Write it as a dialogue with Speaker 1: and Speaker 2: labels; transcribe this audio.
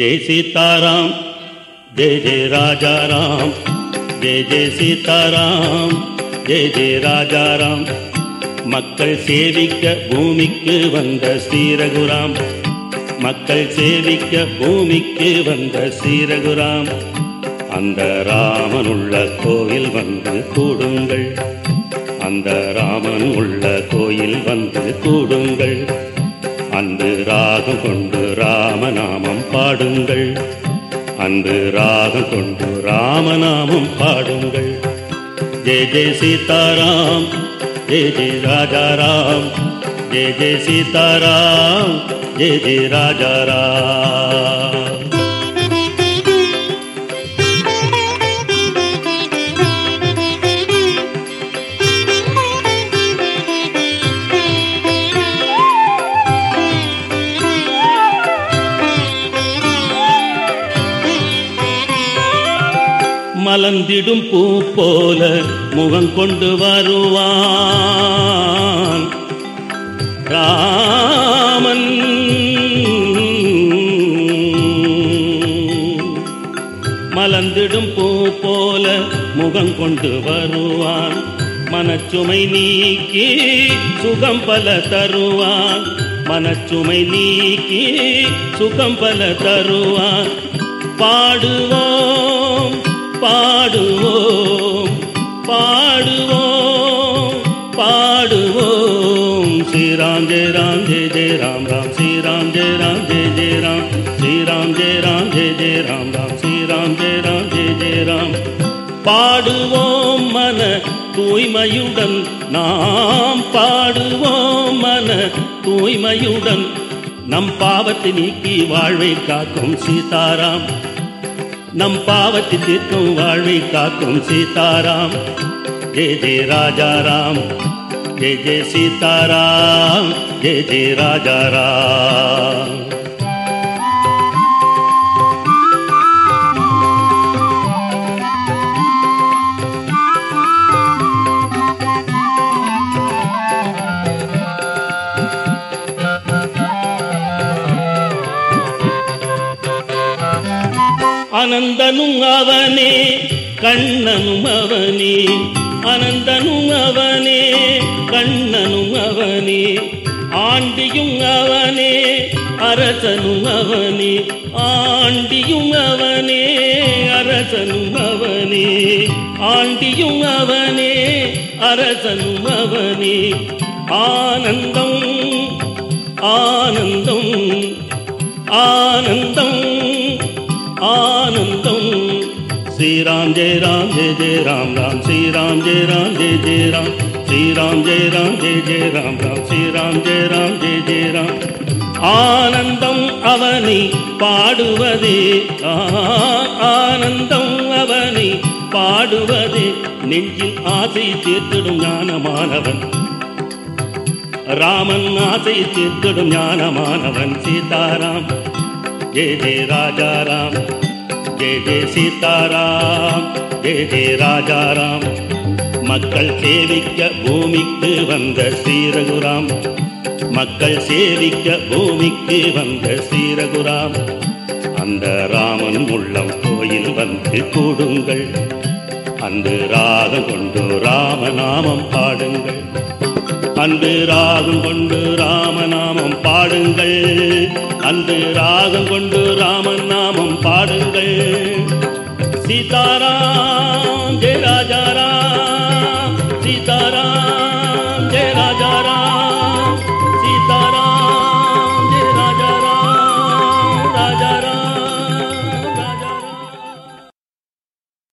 Speaker 1: जय सीताराम जय जय राजा राम जय जय सीताराम जय जय ராஜா ராம் மக்கள் சேவிக்க பூமிக்கு வந்த ஸ்ரீரகுராம் மக்கள் சேவிக்க பூமிக்கு வந்த ஸ்ரீரகுராம் அந்த ராமன் உள்ள கோயில் வந்து கூடுங்கள் அந்த ராமன் உள்ள கோயில் வந்து கூடுங்கள் அன்று ராகம் கொண்டு ராமநாமம் பாடுங்கள் அன்று ராகம் கொண்டு ராமநாமம் பாடுங்கள் ஜெய ஜெய சீதாராம் ஜெய ஜெய ராஜா ராம் ஜெய ஜெய சீதாராம் ஜெய ஜெய ராஜா ராம் மலர்ந்திடும் பூ போல முகம் கொண்டு வருவான் ராமன் மலர்ந்திடும் பூ போல முகம் கொண்டு வருவான் மனச்சுமை நீக்கி சுகம் பல தருவான் மனச்சுமை நீக்கி சுகம் பல தருவான் பாடுவோம் பாடுவோம் பாடுவோம் பாடுவோம் ஸ்ரீராம் ஜெய ராம் ஜெய ஜெய ராம் ராம் ஸ்ரீராம் ஜெய ராம் ஜெய ஜெய ராம் ஸ்ரீராம் ஜெய ராம் ஜெய ஜெய ராம் ராம் ஸ்ரீராம் ஜெய ராம் ஜெய ஜெய ராம் பாடுவோம் மன தூய்மையுடன் நாம் பாடுவோம் மன தூய்மையுடன் நம் பாவத்தை நீக்கி வாழ்வை காக்கும் சீதாராம் நம் பாவத்தை தீர்க்கும் வாழ்வை காக்கும் சீதாராம் ஜெய ஜெய ராஜா ராம் ஜெய ஜெய சீதாராம் ஜெய ஜெய ராஜா ராம் அனந்தனும் அவனே கண்ணனும் அவனே அனந்தனும் அவனே கண்ணனும் அவனே ஆண்டியும் அவனே அரசனும் அவனே ஆண்டியும் அவனே அரசனும் அவனே ஆண்டியும் அவனே அரசனும் அவனே ஆனந்தம் ஆனந்தம் ஆனந்தம் ஆனந்தம் ஸ்ரீராம் ஜெய ராம் ஜெய ஜெய ராம் ராம் ஸ்ரீராம் ஜெய ராம் ஜெய ஜெய ராம் ஸ்ரீராம் ஜெய ராம் ஜெய ஜெய ராம் ராம் ஸ்ரீராம் ஜெய ராம் ஜெய ஜெய ராம் ஆனந்தம் அவனை பாடுவதே ஆ, ஆனந்தம் அவனை பாடுவதே நெஞ்சில் ஆசை சேர்த்திடும் ஞானமானவன் ராமன் ஆசை சேர்த்திடும் ஞானமானவன் சீதாராம் ஜெய ஜெய ராஜா ராம் ஜெய ஜெய சீதாராம் ஜெய ஜெய ராஜா ராம் மக்கள் சேவிக்க பூமிக்கு வந்த ஸ்ரீரகுராம் மக்கள் சேவிக்க பூமிக்கு வந்த ஸ்ரீரகுராம் அந்த ராமன் உள்ளம் கோயில் வந்து கூடுங்கள் அந்த ராகம் கொண்டு ராமநாமம் பாடுங்கள் அன்று ராகம் கொண்டு ராமநாமம் பாடுங்கள் அன்று ராகம் கொண்டு ராமன் நாமம் பாடுங்கள் சீதாராம் ஜெய ராஜா ராம் சீதாராம்